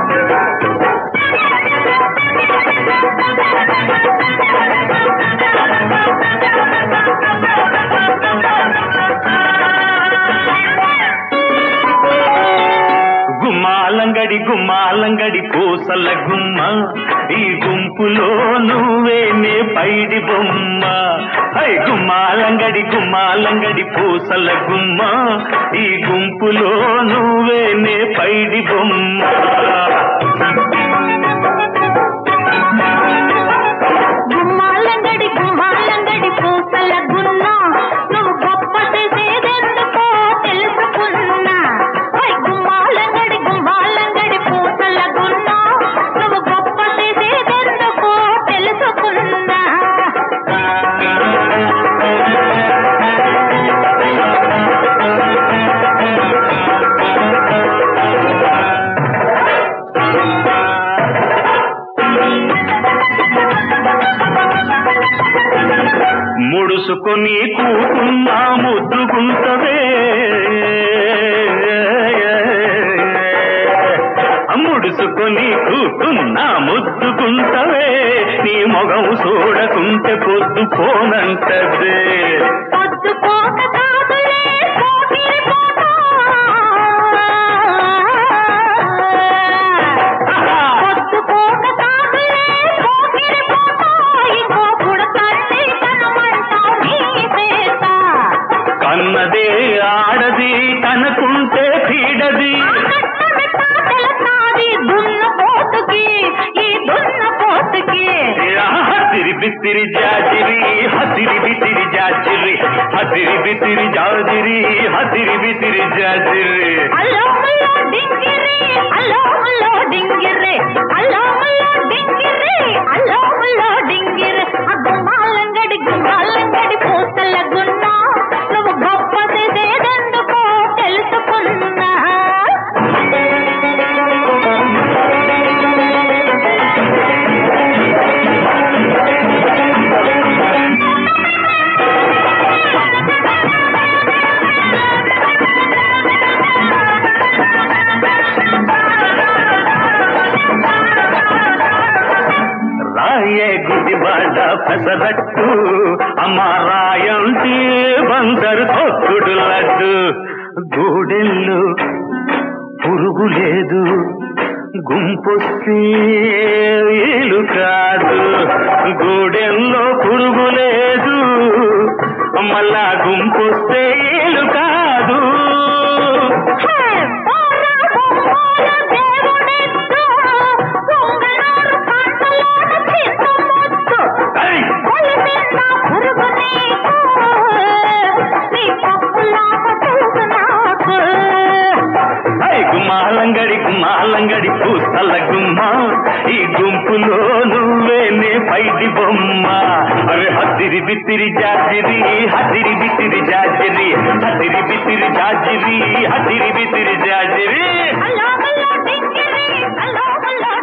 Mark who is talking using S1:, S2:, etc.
S1: గుమ్మాలంగడి గుమ్మాలంగడి పూసల గుమ్మ ఈ గుంపులో నువ్వేనే పైడి బొమ్మ హై గుమ్మాలంగడి గుమ్మాలంగడి పూసల గుమ్మ ఈ గుంపులో నువ్వేనే పైడి బొమ్మ
S2: గుమ్మాలంగడి గుమ్మాలంగడి పూసల గున్న నువ్వు గొప్ప చేసేదెందుకో తెలుసుకున్నా ఓయ్ గుమ్మాలంగడి గుమ్మాలంగడి పూసల గున్న నువ్వు గొప్ప చేసేదెందుకో తెలుసుకున్నా
S1: ముడుసుకొని కూకున్నా ముద్దుకుంటవే ముడుసుకొని కూకున్నా ముద్దుకుంటవే నీ మొగం చూడకుంటే పొద్దుకోనంటదే
S2: పొద్దుపోక కాదులే పోకిరి పోతా. పొద్దుపోక కాదులే పోకిరి పోతా. ఇంకో పుడతండి కనమంటావు నీ చేత.
S1: కన్నదే ఆడది కనుకుంటే పీడది
S2: కట్టమిట్ట తెలుసాది దున్నపోతుకి, ఈ దున్నపోతుకి.
S1: హసిరి బిసిరి జాజిరి హసిరి బిసిరి జాజిరి హసిరి బిసిరి జాజిరి హసిరి బిసిరి జాజిరి
S2: అల్లో ముల్లో డింగిరి, అల్లో ముల్లో డింగిరి, అల్లో ముల్లో డింగిరి, అల్లో ముల్లో డింగిరి. ఆ గుమ్మాలంగడి గుమ్మాలంగడి పూసల గున్న నువ్వు గొప్ప చేసేదెందుకో తెలుసుకున్నా
S1: రాయే గుడివాడ పెసరట్టు అమ్మ రాయంటి బందరు తొక్కుడు లడ్డు గూడెళ్ళు పురుగు లేదు గుంపొస్తే ఏలు కాదు గూడెల్లో పురుగు లేదు మళ్ళా గుంపొస్తే ఏలు కాదు
S2: హే పోరా బొమ్మల దేవుడెత్తు పొంగనారు పంటలోన చిన్నముత్తు
S1: ఐ!
S2: ఒలిమిన్న పురుగు నీకు నీ పప్పులాట తెలుసు నాకు
S1: ఐ గుమ్మాలంగడి గుమ్మాలంగడి పూసల గుమ్మ ఈ గుంపులో నువ్వేనే పైడి బొమ్మ అరే హసిరి బిసిరి జాజిరి హసిరి బిసిరి జాజిరి హసిరి బిసిరి జాజిరి హసిరి బిసిరి జాజిరి
S2: అల్లో మల్లో డింగిరి అల్లో మల్లో